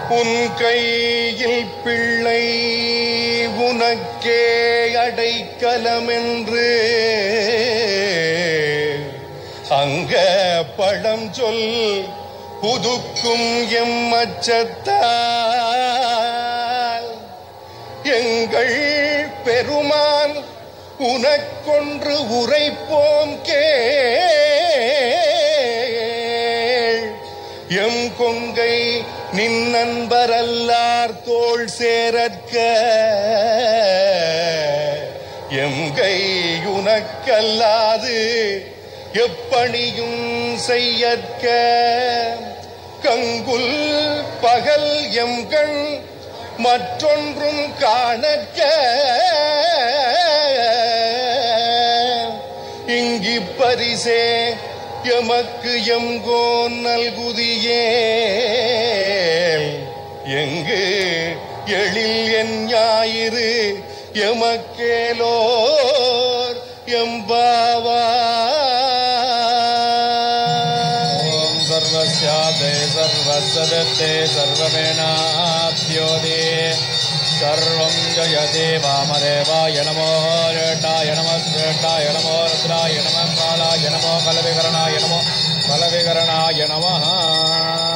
உன் கையில் பிள்ளை உனக்கே அடைக்கலமென்று அங்க பழம் சொல் புதுக்கும் எம் அச்சத்தால் எங்கள் பெருமான் உனக்கொன்று உரைப்போம் கேள் எம் கொங்கை நின் நண்பரல்லார் தோள் சேரற்க எங்கை உனக்கல்லாது எப்பணியும் செய்யற்க கங்குல் பகல் எம்கண் மற்றொன்றும் காணற்க இங்கி பரிசே எமக்கு எங்கோன் நல்குதியே எங்கு எழில் என் ஞாயிறு எமக்கேலோர் எம்பாவா ॐ सर्वस्यादे सर्वस्वदत्ते सर्वमेनाप्योदे सर्वं जयते वामदेवाय नमो रेटाय नमः श्रेष्ठाय नमो रुद्राय नमः कालाय नमो कलविकरणाय नमो कलविकरणाय नमः